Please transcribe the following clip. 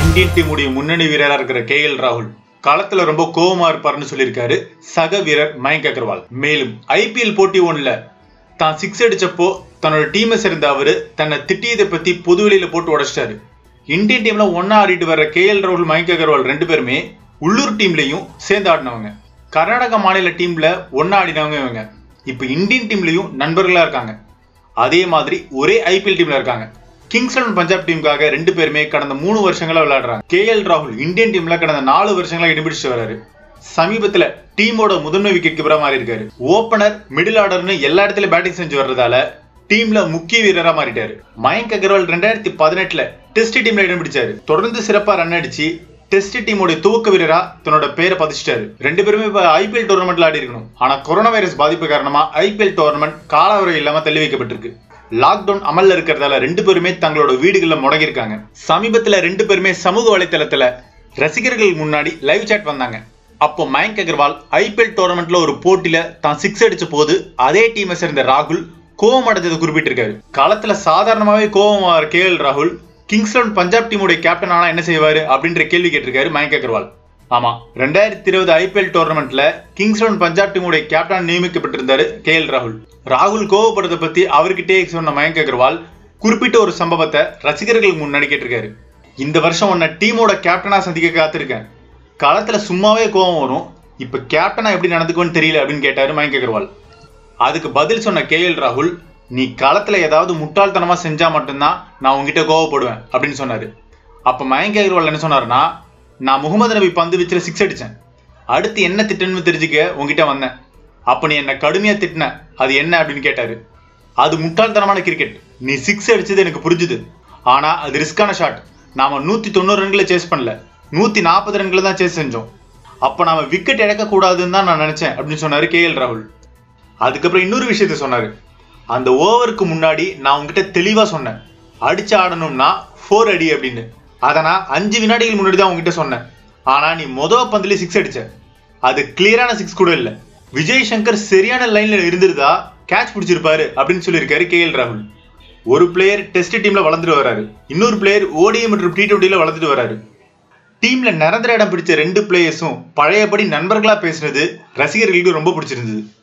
Indian டீமுடைய முன்னணி வீரரா இருக்கிற K L ராகுல் களத்துல ரொம்ப கோவமா இருப்பாருன்னு சொல்லியிருக்காரு சக வீரர் மயங்க் அகர்வால் மேலும் ஐபிஎல் போட்டி ஒன்ல தான் சிக்ஸ் அடிச்சப்போ தன்னோட டீமை சேர்ந்த அவரு தன்னை திட்டியதை பத்தி பொதுவெளியில போட்டு உடைச்சிட்டாரு இந்தியன் டீம்ல ஒன்னா ஆடிட்டு வர்ற கே எல் ராகுல் மயங்க் அகர்வால் ரெண்டு பேருமே உள்ளூர் டீம்லயும் சேர்ந்து ஆடினவங்க கர்நாடக மாநில டீம்ல ஒன்னா ஆடினவங்க இவங்க இப்ப இந்தியன் டீம்லயும் நண்பர்களா இருக்காங்க அதே மாதிரி ஒரே ஐபிஎல் டீம்ல இருக்காங்க கிங்ஸ் லெவன் பஞ்சாப் டீமுக்காக ரெண்டு பேருமே கடந்த மூணு வருஷங்களா விளையாடுறாங்க கே எல் ராகுல் இந்தியன் டீம்ல கடந்த நாலு வருஷங்களா இடிபிடிச்சு வராரு சமீபத்துல டீமோட முதன்மை விக்கெட் கீப்பரா மாறி இருக்காரு ஓபனர் மிடில் ஆர்டர்னு எல்லா இடத்துலயும் பேட்டிங் செஞ்சு வர்றதால டீம்ல முக்கிய வீரரா மாறிட்டாரு மயங்க் அகர்வால் ரெண்டாயிரத்தி பதினெட்டுல டெஸ்ட் டீம்ல இடம் பிடிச்சாரு தொடர்ந்து சிறப்பா ரன் அடிச்சு டெஸ்ட் டீமோட துவக்க வீரரா தன்னோட பேரை பதிச்சிட்டாரு ரெண்டு பேருமே இப்ப ஐபிஎல் டோர்னமெண்ட்ல ஆடி இருக்கணும் ஆனா கொரோனா வைரஸ் பாதிப்பு காரணமா ஐபிஎல் டோர்னமெண்ட் காலவரை இல்லாம தள்ளி வைக்கப்பட்டிருக்கு லாக்டவுன் அமல்ல இருக்கிறதால ரெண்டு பேருமே தங்களோட வீடுகள்ல முடங்கியிருக்காங்க சமீபத்துல ரெண்டு பேருமே சமூக வலைத்தளத்துல ரசிகர்கள் முன்னாடி லைவ் சாட் வந்தாங்க அப்போ மயங்க் அகர்வால் ஐபிஎல் டோர்னமெண்ட்ல ஒரு போட்டியில தான் சிக்ஸ் அடிச்ச போது அதே டீமை சேர்ந்த ராகுல் கோவம் அடைஞ்சதை குறிப்பிட்டிருக்காரு களத்துல சாதாரணமாவே கோவம் வர கே எல் ராகுல் கிங்ஸ் லெவன் பஞ்சாப் டீமுடைய கேப்டன் ஆனா என்ன செய்வாரு அப்படின்ற கேள்வி கேட்டிருக்காரு மயங்க் அகர்வால் ஆமா ரெண்டாயிரத்தி இருபது ஐபிஎல் டோர்னமெண்ட்ல கிங்ஸ் லெவன் பஞ்சாப் டீமுடைய கேப்டன் நியமிக்கப்பட்டிருந்தாரு கே எல் ராகுல் ராகுல் கோவப்படுறத பத்தி அவர்கிட்டே சொன்ன மயங்க் அகர்வால் குறிப்பிட்ட ஒரு சம்பவத்தை ரசிகர்களுக்கு முன்னாடி கேட்டிருக்காரு இந்த வருஷம் உன்னை டீமோட கேப்டனா சந்திக்க காத்திருக்கேன் களத்துல சும்மாவே கோவம் வரும் இப்ப கேப்டனா எப்படி நடந்துக்குவேன்னு தெரியல அப்படின்னு கேட்டாரு மயங்க் அகர்வால் அதுக்கு பதில் சொன்ன கே எல் ராகுல் நீ களத்துல ஏதாவது முட்டாள்தனமா செஞ்சா மட்டும்தான் நான் உங்ககிட்ட கோவப்படுவேன் அப்படின்னு சொன்னாரு அப்ப மயங்க் அகர்வால் என்ன சொன்னாருன்னா நான் முகமது நபி பந்து வீச்சுல சிக்ஸ் அடிச்சேன் அடுத்து என்ன திட்டன்னு தெரிஞ்சுக்க உங்ககிட்ட வந்தேன் அப்ப நீ என்ன கடுமையா திட்டின அது என்ன அப்படின்னு கேட்டாரு அது முட்டாள்தனமான கிரிக்கெட் நீ சிக்ஸ் அடிச்சது எனக்கு புரிஞ்சுது ஆனா அது ரிஸ்கான ஷாட் நாம நூத்தி தொண்ணூறு ரன்களை சேஸ் பண்ணல நூத்தி நாற்பது ரன்களை தான் சேஸ் செஞ்சோம் அப்ப நாம விக்கெட் இழக்க கூடாதுன்னு தான் நான் நினைச்சேன் அப்படின்னு சொன்னாரு கே எல் ராகுல் அதுக்கப்புறம் இன்னொரு விஷயத்த சொன்னாரு அந்த ஓவருக்கு முன்னாடி நான் உங்ககிட்ட தெளிவா சொன்னேன் அடிச்சு ஆடணும்னா ஃபோர் அடி அப்படின்னு அதை நான் அஞ்சு வினாடிகள் முன்னாடி தான் உங்ககிட்ட சொன்னேன் ஆனா நீ மொதல் பந்துலயே சிக்ஸ் அடிச்ச அது கிளியரான சிக்ஸ் கூட இல்ல விஜய் சங்கர் சரியான லைன்ல இருந்திருந்தா கேட்ச் பிடிச்சிருப்பாரு அப்படின்னு சொல்லியிருக்காரு கே எல் ராகுல் ஒரு பிளேயர் டெஸ்ட் டீம்ல வளர்ந்துட்டு வராரு இன்னொரு பிளேயர் ஓடிஐ மற்றும் டி டுவெண்ட்டில வளர்ந்துட்டு வராரு டீம்ல நிரந்தர இடம் பிடிச்ச ரெண்டு பிளேயர்ஸும் பழையபடி நண்பர்களா பேசுனது ரசிகர்களுக்கு ரொம்ப பிடிச்சிருந்தது